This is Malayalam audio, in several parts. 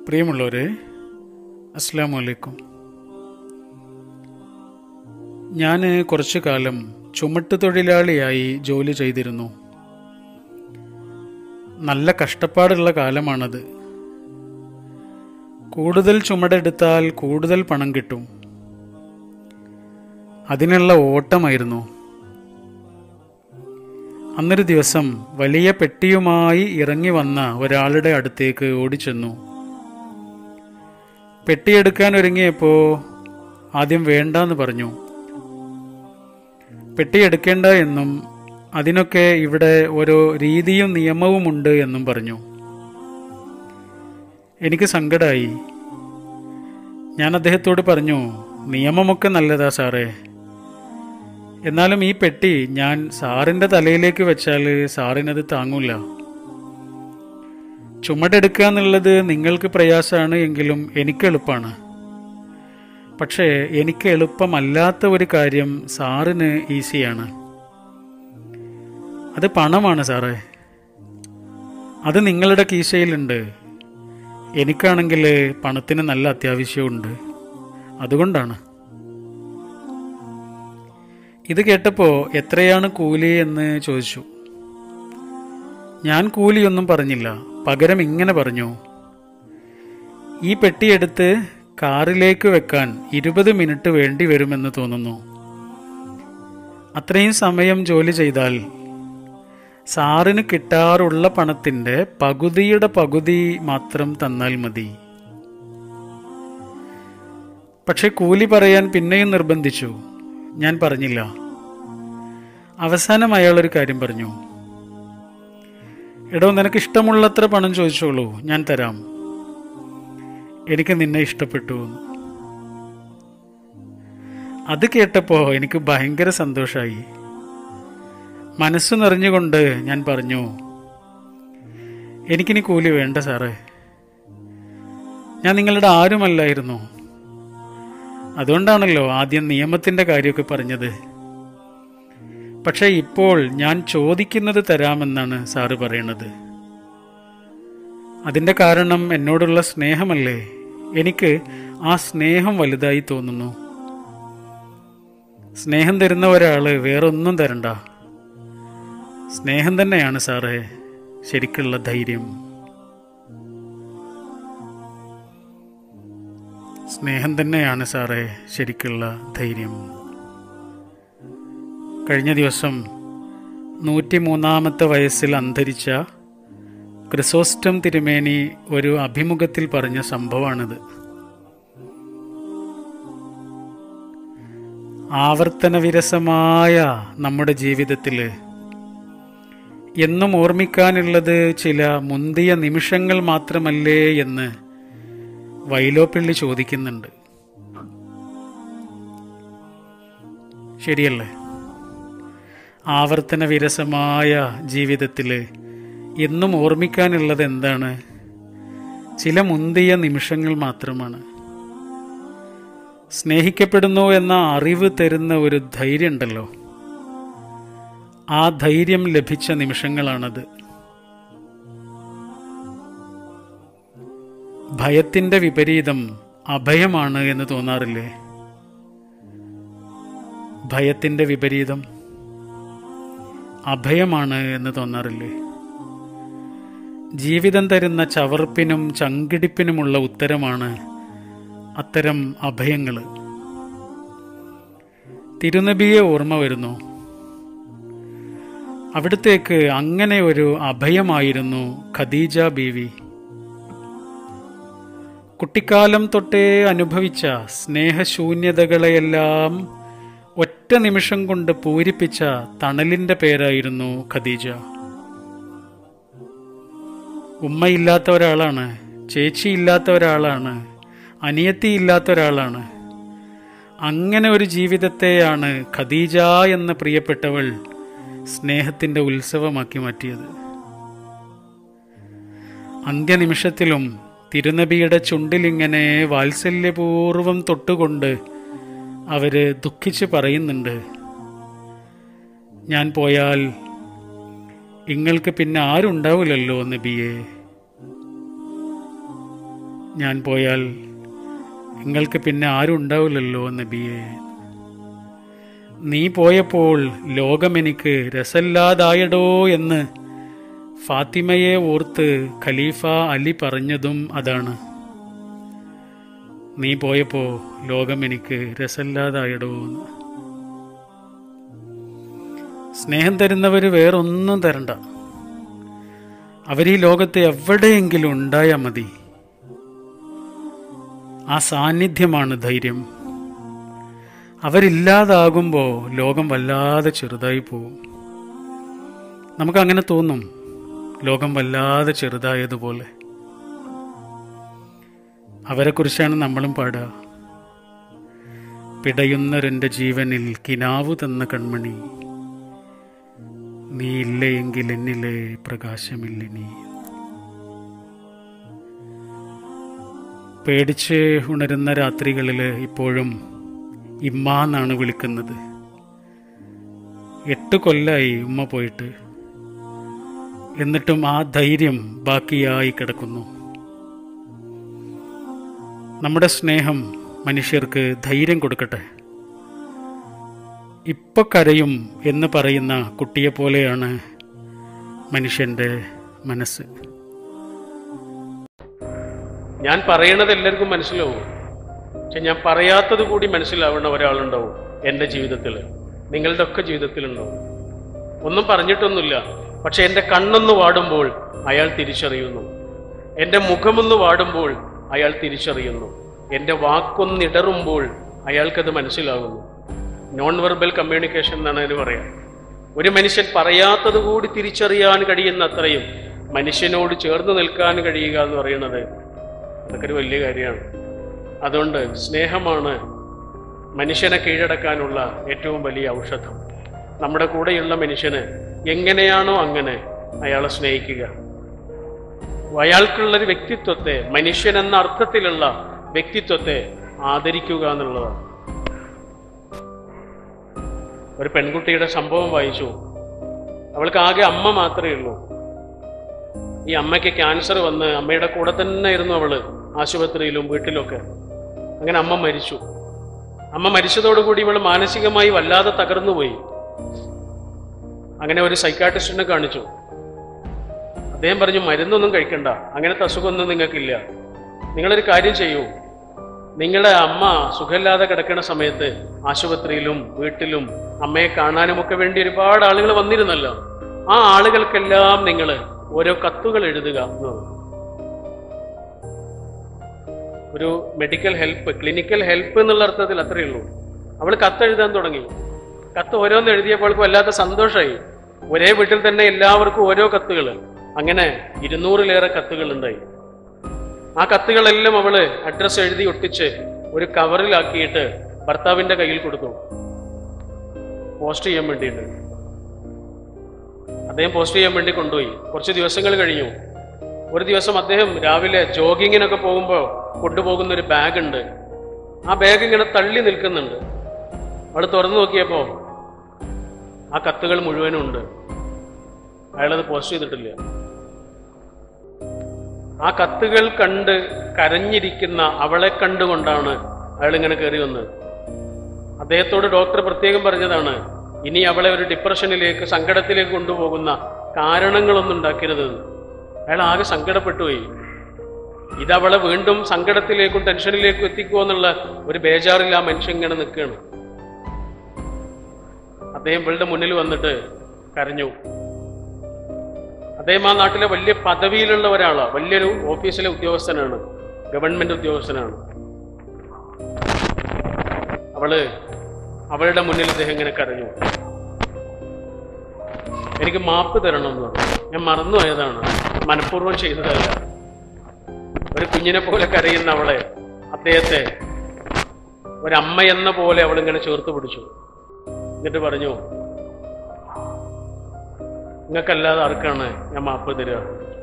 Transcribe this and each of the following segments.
പ്രിയമുള്ളവരെ അസ്സാം വലൈക്കും ഞാൻ കുറച്ചു കാലം ചുമട്ട് തൊഴിലാളിയായി ജോലി ചെയ്തിരുന്നു നല്ല കഷ്ടപ്പാടുള്ള കാലമാണത് കൂടുതൽ ചുമടെടുത്താൽ കൂടുതൽ പണം കിട്ടും അതിനുള്ള ഓട്ടമായിരുന്നു അന്നൊരു ദിവസം വലിയ പെട്ടിയുമായി ഇറങ്ങി വന്ന ഒരാളുടെ അടുത്തേക്ക് ഓടിച്ചെന്നു പെട്ടിയെടുക്കാൻ ഒരുങ്ങിയപ്പോൾ ആദ്യം വേണ്ടെന്ന് പറഞ്ഞു പെട്ടിയെടുക്കേണ്ട എന്നും അതിനൊക്കെ ഇവിടെ ഓരോ രീതിയും നിയമവുമുണ്ട് എന്നും പറഞ്ഞു എനിക്ക് സങ്കടമായി ഞാൻ അദ്ദേഹത്തോട് പറഞ്ഞു നിയമമൊക്കെ നല്ലതാ സാറേ എന്നാലും ഈ പെട്ടി ഞാൻ സാറിൻ്റെ തലയിലേക്ക് വെച്ചാൽ സാറിനത് താങ്ങൂല ചുമടെടുക്കുക എന്നുള്ളത് നിങ്ങൾക്ക് പ്രയാസമാണ് എങ്കിലും എനിക്ക് എളുപ്പമാണ് പക്ഷേ എനിക്ക് എളുപ്പമല്ലാത്ത ഒരു കാര്യം സാറിന് ഈസിയാണ് അത് പണമാണ് സാറേ അത് നിങ്ങളുടെ കീശയിലുണ്ട് എനിക്കാണെങ്കിൽ പണത്തിന് നല്ല അത്യാവശ്യമുണ്ട് അതുകൊണ്ടാണ് ഇത് കേട്ടപ്പോൾ എത്രയാണ് കൂലി എന്ന് ചോദിച്ചു ഞാൻ കൂലിയൊന്നും പറഞ്ഞില്ല പകരം ഇങ്ങനെ പറഞ്ഞു ഈ പെട്ടിയെടുത്ത് കാറിലേക്ക് വെക്കാൻ ഇരുപത് മിനിറ്റ് വേണ്ടി വരുമെന്ന് തോന്നുന്നു അത്രയും സമയം ജോലി ചെയ്താൽ സാറിന് കിട്ടാറുള്ള പണത്തിൻ്റെ പകുതിയുടെ പകുതി മാത്രം തന്നാൽ മതി പക്ഷെ കൂലി പറയാൻ പിന്നെയും നിർബന്ധിച്ചു ഞാൻ പറഞ്ഞില്ല അവസാനം അയാളൊരു കാര്യം പറഞ്ഞു എടോ നിനക്ക് ഇഷ്ടമുള്ളത്ര പണം ചോദിച്ചോളൂ ഞാൻ തരാം എനിക്ക് നിന്നെ ഇഷ്ടപ്പെട്ടു എന്ന്. അത് കേട്ടപ്പോൾ എനിക്ക് ഭയങ്കര സന്തോഷമായി മനസ്സ് നിറഞ്ഞുകൊണ്ട് ഞാൻ പറഞ്ഞു എനിക്കിനി കൂലി വേണ്ട സാറേ ഞാൻ നിങ്ങളുടെ ആരുമല്ലായിരുന്നു അതുകൊണ്ടാണല്ലോ ആദ്യം നിയമത്തിൻ്റെ കാര്യമൊക്കെ പറഞ്ഞത് പക്ഷേ ഇപ്പോൾ ഞാൻ ചോദിക്കുന്നത് തരാമെന്നാണ് സാറ് പറയണത് അതിൻ്റെ കാരണം എന്നോടുള്ള സ്നേഹമല്ലേ എനിക്ക് ആ സ്നേഹം വലുതായി തോന്നുന്നു സ്നേഹം തരുന്ന ഒരാൾ വേറൊന്നും തരണ്ട സ്നേഹം തന്നെയാണ് സാറേ ശരിക്കുള്ള ധൈര്യം സ്നേഹം തന്നെയാണ് സാറേ ശരിക്കുള്ള ധൈര്യം കഴിഞ്ഞ ദിവസം നൂറ്റിമൂന്നാമത്തെ വയസ്സിൽ അന്തരിച്ച ക്രിസോസ്റ്റം തിരുമേനി ഒരു അഭിമുഖത്തിൽ പറഞ്ഞ സംഭവമാണിത് ആവർത്തനവിരസമായ നമ്മുടെ ജീവിതത്തിൽ എന്നും ഓർമ്മിക്കാനുള്ളത് ചില മുന്തിയ നിമിഷങ്ങൾ മാത്രമല്ലേ എന്ന് വൈലോപ്പിള്ളി ചോദിക്കുന്നുണ്ട് ശരിയല്ലേ ആവർത്തന വിരസമായ ജീവിതത്തിൽ എന്നും ഓർമ്മിക്കാനുള്ളത് എന്താണ് ചില മുന്തിയ നിമിഷങ്ങൾ മാത്രമാണ് സ്നേഹിക്കപ്പെടുന്നു എന്ന അറിവ് തരുന്ന ഒരു ധൈര്യം ഉണ്ടല്ലോ ആ ധൈര്യം ലഭിച്ച നിമിഷങ്ങളാണത് ഭയത്തിന്റെ വിപരീതം അഭയമാണ് എന്ന് തോന്നാറില്ലേ ഭയത്തിന്റെ വിപരീതം അഭയമാണ് എന്ന് തോന്നാറില്ലേ ജീവിതം തരുന്ന ചവർപ്പിനും ചങ്കിടിപ്പിനുമുള്ള ഉത്തരമാണ് അത്തരം അഭയങ്ങൾ തിരുനബിയെ ഓർമ്മ വരുന്നു അവിടത്തേക്ക് അങ്ങനെ ഒരു അഭയമായിരുന്നു ഖദീജ ബീവി കുട്ടിക്കാലം തൊട്ടേ അനുഭവിച്ച സ്നേഹശൂന്യതകളെയെല്ലാം ഒറ്റ നിമിഷം കൊണ്ട് പൂരിപ്പിച്ച തണലിന്റെ പേരായിരുന്നു ഖദീജ ഉമ്മയില്ലാത്ത ഒരാളാണ് ചേച്ചിയില്ലാത്ത ഒരാളാണ് അനിയത്തിയില്ലാത്ത ഒരാളാണ് അങ്ങനെ ഒരു ജീവിതത്തെയാണ് ഖദീജ എന്ന പ്രിയപ്പെട്ടവൾ സ്നേഹത്തിന്റെ ഉത്സവമാക്കി മാറ്റിയത് അന്ത്യനിമിഷത്തിലും തിരുനബിയുടെ ചുണ്ടിലിങ്ങനെ വാത്സല്യപൂർവം തൊട്ടുകൊണ്ട് അവര് ദുഃഖിച്ച് പറയുന്നുണ്ട് ഞാൻ പോയാൽ ഇങ്ങൾക്ക് പിന്നെ ആരുണ്ടാവില്ലല്ലോ നബിയെ ഞാൻ പോയാൽ നിങ്ങൾക്ക് പിന്നെ ആരും ഉണ്ടാവില്ലല്ലോ നബിയെ നീ പോയപ്പോൾ ലോകം എനിക്ക് രസമില്ലാതായടോ എന്ന് ഫാത്തിമയെ ഓർത്ത് ഖലീഫ അലി പറഞ്ഞതും അതാണ് നീ പോയപ്പോ ലോകം എനിക്ക് രസമില്ലാതായടോ എന്ന് സ്നേഹം തരുന്നവർ വേറൊന്നും തരണ്ട അവർ ഈ ലോകത്ത് എവിടെയെങ്കിലും ഉണ്ടായാൽ മതി ആ സാന്നിധ്യമാണ് ധൈര്യം അവരില്ലാതാകുമ്പോൾ ലോകം വല്ലാതെ ചെറുതായി പോവും നമുക്കങ്ങനെ തോന്നും ലോകം വല്ലാതെ ചെറുതായതുപോലെ അവരെക്കുറിച്ചാണ് നമ്മളും പാടുക പിടയുന്നൊരെൻ്റെ ജീവനിൽ കിനാവു തന്ന കൺമണി നീ ഇല്ലയെങ്കിൽ എന്നിലെ പ്രകാശമില്ലിനി പേടിച്ച് ഉണരുന്ന രാത്രികളിൽ ഇപ്പോഴും ഇമ്മ എന്നാണ് വിളിക്കുന്നത് എട്ട് കൊല്ലായി ഉമ്മ പോയിട്ട് എന്നിട്ടും ആ ധൈര്യം ബാക്കിയായി കിടക്കുന്നു നമ്മുടെ സ്നേഹം മനുഷ്യർക്ക് ധൈര്യം കൊടുക്കട്ടെ ഇപ്പൊ കരയും എന്ന് പറയുന്ന കുട്ടിയെ പോലെയാണ് മനുഷ്യന്റെ മനസ്സ് ഞാൻ പറയണത് എല്ലാവർക്കും മനസ്സിലാവും പക്ഷെ ഞാൻ പറയാത്തത് കൂടി മനസ്സിലാവുന്ന ഒരാളുണ്ടാവും എൻ്റെ ജീവിതത്തിൽ നിങ്ങളുടെ ഒക്കെ ജീവിതത്തിലുണ്ടാവും ഒന്നും പറഞ്ഞിട്ടൊന്നുമില്ല പക്ഷെ എൻ്റെ കണ്ണൊന്ന് വാടുമ്പോൾ അയാൾ തിരിച്ചറിയുന്നു എൻ്റെ മുഖമൊന്ന് വാടുമ്പോൾ അയാൾ തിരിച്ചറിയുന്നു എൻ്റെ വാക്കൊന്നിടറുമ്പോൾ അയാൾക്കത് മനസ്സിലാകുന്നു നോൺ വെർബൽ കമ്മ്യൂണിക്കേഷൻ എന്നാണ് അതിന് പറയാം ഒരു മനുഷ്യൻ പറയാത്തത് കൂടി തിരിച്ചറിയാൻ കഴിയുന്ന അത്രയും മനുഷ്യനോട് ചേർന്ന് നിൽക്കാൻ കഴിയുക എന്ന് പറയുന്നത് അതൊക്കെ ഒരു വലിയ കാര്യമാണ് അതുകൊണ്ട് സ്നേഹമാണ് മനുഷ്യനെ കീഴടക്കാനുള്ള ഏറ്റവും വലിയ ഔഷധം നമ്മുടെ കൂടെയുള്ള മനുഷ്യന് എങ്ങനെയാണോ അങ്ങനെ അയാളെ സ്നേഹിക്കുക അയാൾക്കുള്ളൊരു വ്യക്തിത്വത്തെ മനുഷ്യൻ എന്ന അർത്ഥത്തിലുള്ള വ്യക്തിത്വത്തെ ആദരിക്കുക എന്നുള്ളതാണ് ഒരു പെൺകുട്ടിയുടെ സംഭവം വായിച്ചു അവൾക്ക് ആകെ അമ്മ മാത്രമേ ഉള്ളൂ ഈ അമ്മയ്ക്ക് ക്യാൻസർ വന്ന് അമ്മയുടെ കൂടെ തന്നെ ആയിരുന്നു അവള് ആശുപത്രിയിലും വീട്ടിലൊക്കെ അങ്ങനെ അമ്മ മരിച്ചു അമ്മ മരിച്ചതോടുകൂടി ഇവൾ മാനസികമായി വല്ലാതെ തകർന്നുപോയി അങ്ങനെ ഒരു സൈക്കാട്രിസ്റ്റിനെ കാണിച്ചു അദ്ദേഹം പറഞ്ഞു മരുന്നൊന്നും കഴിക്കണ്ട അങ്ങനത്തെ അസുഖമൊന്നും നിങ്ങൾക്കില്ല നിങ്ങളൊരു കാര്യം ചെയ്യൂ നിങ്ങളുടെ അമ്മ സുഖമില്ലാതെ കിടക്കുന്ന സമയത്ത് ആശുപത്രിയിലും വീട്ടിലും അമ്മയെ കാണാനുമൊക്കെ വേണ്ടി ഒരുപാട് ആളുകൾ വന്നിരുന്നല്ലോ ആ ആളുകൾക്കെല്ലാം നിങ്ങൾ ഓരോ കത്തുകൾ എഴുതുക എന്ന് പറഞ്ഞു. ഒരു മെഡിക്കൽ ഹെൽപ്പ് ക്ലിനിക്കൽ ഹെൽപ്പ് എന്നുള്ള അർത്ഥത്തിൽ അത്രയേ ഉള്ളൂ അവൾ കത്ത് എഴുതാൻ തുടങ്ങി കത്ത് ഓരോന്ന് എഴുതിയപ്പോൾ അവൾക്ക് വല്ലാത്ത സന്തോഷമായി ഒരേ വീട്ടിൽ തന്നെ എല്ലാവർക്കും ഓരോ കത്തുകൾ അങ്ങനെ ഇരുന്നൂറിലേറെ കത്തുകൾ ഉണ്ടായി ആ കത്തുകളെല്ലാം അവള് അഡ്രസ്സ് എഴുതി ഒട്ടിച്ച് ഒരു കവറിലാക്കിയിട്ട് ഭർത്താവിന്റെ കയ്യിൽ കൊടുത്തു പോസ്റ്റ് ചെയ്യാൻ വേണ്ടിയിട്ട് അദ്ദേഹം പോസ്റ്റ് ചെയ്യാൻ വേണ്ടി കൊണ്ടുപോയി കുറച്ച് ദിവസങ്ങൾ കഴിഞ്ഞു ഒരു ദിവസം അദ്ദേഹം രാവിലെ ജോഗിങ്ങിനൊക്കെ പോകുമ്പോൾ കൊണ്ടുപോകുന്ന ഒരു ബാഗ് ഉണ്ട് ആ ബാഗ് ഇങ്ങനെ തള്ളി നിൽക്കുന്നുണ്ട് അവൾ തുറന്നു നോക്കിയപ്പോ ആ കത്തുകൾ മുഴുവനും ഉണ്ട് അയാളത് പോസ്റ്റ് ചെയ്തിട്ടില്ല ആ കത്തുകൾ കണ്ട് കരഞ്ഞിരിക്കുന്ന അവളെ കണ്ടുകൊണ്ടാണ് അയാൾ ഇങ്ങനെ കയറി വന്നത് അദ്ദേഹത്തോട് ഡോക്ടർ പ്രത്യേകം പറഞ്ഞതാണ് ഇനി അവളെ ഒരു ഡിപ്രഷനിലേക്ക് സങ്കടത്തിലേക്ക് കൊണ്ടുപോകുന്ന കാരണങ്ങളൊന്നും ഉണ്ടാക്കരുതെന്ന് അയാൾ ആകെ സങ്കടപ്പെട്ടു പോയി ഇതവളെ വീണ്ടും സങ്കടത്തിലേക്കും ടെൻഷനിലേക്കും എത്തിക്കുമോ എന്നുള്ള ഒരു ബേജാറിൽ ആ മനുഷ്യൻ ഇങ്ങനെ നിൽക്കുകയാണ് അദ്ദേഹം ഇവളുടെ മുന്നിൽ വന്നിട്ട് കരഞ്ഞു അദ്ദേഹം ആ നാട്ടിലെ വലിയ പദവിയിലുള്ള ഒരാളാണ് വലിയൊരു ഓഫീസിലെ ഉദ്യോഗസ്ഥനാണ് ഗവൺമെന്റ് ഉദ്യോഗസ്ഥനാണ് അവള് അവളുടെ മുന്നിൽ ഇദ്ദേഹം ഇങ്ങനെ കരഞ്ഞു എനിക്ക് മാപ്പ് തരണം എന്ന് പറഞ്ഞു ഞാൻ മറന്നുപോയതാണ് മനഃപൂർവ്വം ചെയ്തതല്ല ഒരു കുഞ്ഞിനെ പോലെ കരയുന്ന അവളെ അദ്ദേഹത്തെ ഒരമ്മ എന്ന പോലെ അവൾ ഇങ്ങനെ ചേർത്ത് പിടിച്ചു എന്നിട്ട് പറഞ്ഞു നിങ്ങൾക്കല്ലാതെ ആർക്കാണ് ഞാൻ മാപ്പ് തരിക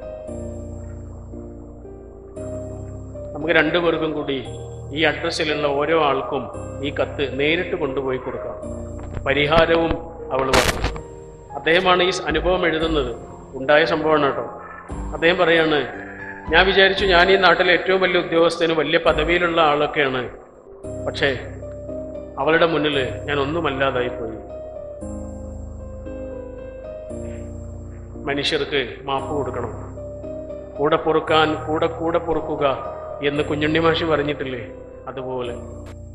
നമുക്ക് രണ്ടുപേർക്കും കൂടി ഈ അഡ്രസ്സിലുള്ള ഓരോ ആൾക്കും ഈ കത്ത് നേരിട്ട് കൊണ്ടുപോയി കൊടുക്കാം പരിഹാരവും അവൾ പറഞ്ഞു അദ്ദേഹമാണ് ഈ അനുഭവം എഴുതുന്നത് ഉണ്ടായ സംഭവമാണ് കേട്ടോ അദ്ദേഹം പറയാണ് ഞാൻ വിചാരിച്ചു ഞാൻ ഈ നാട്ടിലെ ഏറ്റവും വലിയ ഉദ്യോഗസ്ഥന് വലിയ പദവിയിലുള്ള ആളൊക്കെയാണ് പക്ഷേ അവളുടെ മുന്നിൽ ഞാൻ ഒന്നുമല്ലാതായി പോയി മനുഷ്യർക്ക് മാപ്പ് കൊടുക്കണം കൂടെ പൊറുക്കാൻ കൂടെ കൂടെ പൊറുക്കുക എന്ന് കുഞ്ഞുണ്ണി മാഷി പറഞ്ഞിട്ടില്ലേ അതുപോലെ